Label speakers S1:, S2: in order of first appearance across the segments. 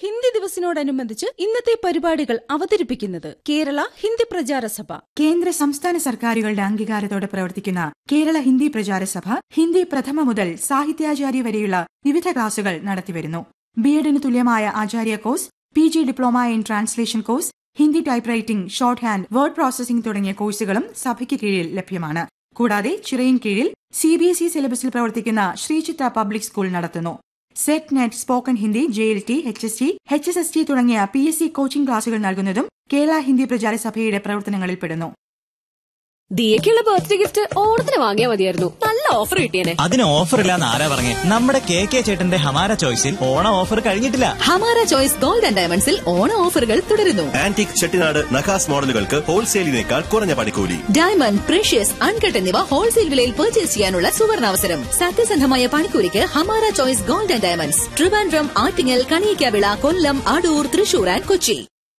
S1: ഹിന്ദി ദിവസിനോടനുബന്ധിച്ച് ഇന്നത്തെ പരിപാടികൾ അവതരിപ്പിക്കുന്നത് കേരള ഹിന്ദി പ്രചാരസഭ
S2: കേന്ദ്ര സംസ്ഥാന സർക്കാരുകളുടെ അംഗീകാരത്തോടെ പ്രവർത്തിക്കുന്ന കേരള ഹിന്ദി പ്രചാരസഭ ഹിന്ദി പ്രഥമ മുതൽ സാഹിത്യാചാര്യ വരെയുള്ള വിവിധ ക്ലാസുകൾ നടത്തിവരുന്നു ബി എഡിന് തുല്യമായ Acharya course P G diploma in translation course Hindi type writing short hand word processing തുടങ്ങിയ കോഴ്സുകളും സഭയ്ക്ക് കീഴിൽ ലഭ്യമാണ് കൂടാതെ ചിറയിൻ കീഴിൽ സി ബി എസ് ഇ സിലബസിൽ പ്രവർത്തിക്കുന്ന ശ്രീചിത്ര പബ്ലിക് സ്കൂൾ നടത്തുന്നു set net spoken Hindi J L T H S T H S S T തുടങ്ങിയ പി എസ് സി കോച്ചിംഗ് ക്ലാസുകൾ നൽകുന്നതും കേരള ഹിന്ദി പ്രചാരസഭയുടെ പ്രവർത്തനങ്ങളിൽ പെടുന്നു
S3: ദിയക്കുള്ള ബർത്ത്ഡേ ഗിഫ്റ്റ് ഓണത്തിന് വാങ്ങിയാൽ മതിയായിരുന്നു നല്ല ഓഫർ കിട്ടിയേനെ
S4: അതിന് ഓഫർ ഇല്ലാന്ന് ആരാ പറഞ്ഞേ നമ്മുടെ കെ കെ ചേട്ടന്റെ ഹമാര ചോയ്സിൽ ഓണ ഓഫർ കഴിഞ്ഞിട്ടില്ല
S3: ഹമാര ചോയ്സ് ഗോൾഡ് ആൻഡ് ഡയമണ്ട്സിൽ ഓണ ഓഫറുകൾ തുടരുന്നു
S5: ആന്റിക് ചെട്ടിനാട് നഖാസ് മോഡലുകൾക്ക് ഹോൾസെയിലിനേക്കാൾ കുറഞ്ഞ പണിക്കൂലി
S3: ഡയമണ്ട് പ്രഷ്യസ് അൺകട്ട് എന്നിവ ഹോൾസെയിൽ വിലയിൽ പർച്ചേസ് ചെയ്യാനുള്ള സുവർണാവസരം സത്യസന്ധമായ പണിക്കൂലിക്ക് Hamara choice gold and diamonds Trivandrum Attingal Kaniyakavila Kollam Adoor Thrissur and Kochi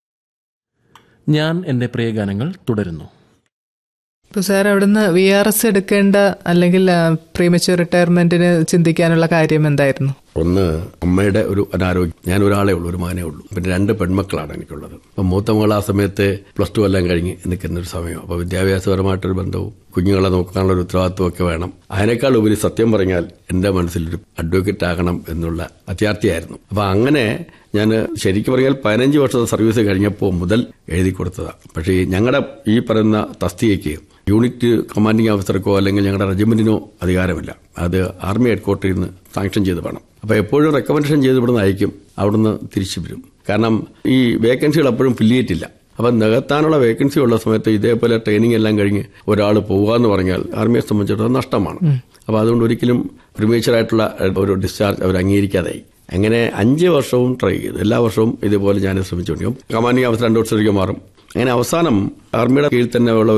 S6: ഞാൻ എൻ്റെ പ്രിയഗാനങ്ങൾ തുടരുന്നു
S7: ഇപ്പോൾ സാർ അവിടുന്ന് വി ആർ എസ് എടുക്കേണ്ട അല്ലെങ്കിൽ പ്രീമച്യൂർ റിട്ടയർമെന്റിന് ചിന്തിക്കാനുള്ള കാര്യം എന്തായിരുന്നു
S8: ഒന്ന് അമ്മയുടെ ഒരു അനാരോഗ്യം ഞാൻ ഒരാളേ ഉള്ളൂ ഒരു മകനേ ഉള്ളൂ പിന്നെ രണ്ട് പെൺമക്കളാണ് എനിക്കുള്ളത് അപ്പം മൂത്ത മകൾ ആ സമയത്ത് പ്ലസ് ടു എല്ലാം കഴിഞ്ഞ് നിൽക്കുന്ന ഒരു സമയം അപ്പോൾ വിദ്യാഭ്യാസപരമായിട്ടൊരു ബന്ധവും കുഞ്ഞുങ്ങളെ നോക്കാനുള്ള ഒരു ഉത്തരവാദിത്വം ഒക്കെ വേണം അതിനേക്കാൾ ഉപരി സത്യം പറഞ്ഞാൽ എന്റെ മനസ്സിലൊരു അഡ്വക്കേറ്റ് ആകണം എന്നുള്ള അത്യാർത്ഥിയായിരുന്നു അപ്പൊ അങ്ങനെ ഞാൻ ശരിക്കും പറഞ്ഞാൽ പതിനഞ്ച് വർഷത്തെ സർവീസ് കഴിഞ്ഞപ്പോൾ മുതൽ എഴുതി കൊടുത്തതാണ് പക്ഷേ ഞങ്ങളുടെ ഈ പറയുന്ന തസ്തികയ്ക്ക് യൂണിറ്റ് കമാൻഡിംഗ് ഓഫീസർക്കോ അല്ലെങ്കിൽ ഞങ്ങളുടെ റെജിമെന്റിനോ അധികാരമില്ല അത് ആർമി ഹെഡ്ക്വാർട്ടറിൽ നിന്ന് സാങ്ഷൻ ചെയ്ത് വേണം അപ്പോൾ എപ്പോഴും റെക്കമെൻഡേഷൻ ചെയ്ത് ഇവിടുന്ന് അയക്കും അവിടുന്ന് തിരിച്ചു വരും കാരണം ഈ വേക്കൻസികൾ എപ്പോഴും ഫില്ലിയേറ്റില്ല അപ്പം നികത്താനുള്ള വേക്കൻസി ഉള്ള സമയത്ത് ഇതേപോലെ ട്രെയിനിങ് എല്ലാം കഴിഞ്ഞ് ഒരാൾ പോകാന്ന് പറഞ്ഞാൽ ആർമിയെ സംബന്ധിച്ചിടത്തോളം നഷ്ടമാണ് അപ്പോൾ അതുകൊണ്ട് ഒരിക്കലും പ്രിമേച്ചറായിട്ടുള്ള ഒരു ഡിസ്ചാർജ് അവർ അംഗീകരിക്കാതായി അങ്ങനെ അഞ്ച് വർഷവും ട്രൈ ചെയ്തു എല്ലാ വർഷവും ഇതുപോലെ ഞാൻ ശ്രമിച്ചുകൊണ്ടിരിക്കും കമാൻഡിംഗ് അവസ്ഥ രണ്ടു വർഷത്തേക്ക് മാറും അങ്ങനെ അവസാനം ആർമിയുടെ കീഴിൽ തന്നെ ഉള്ള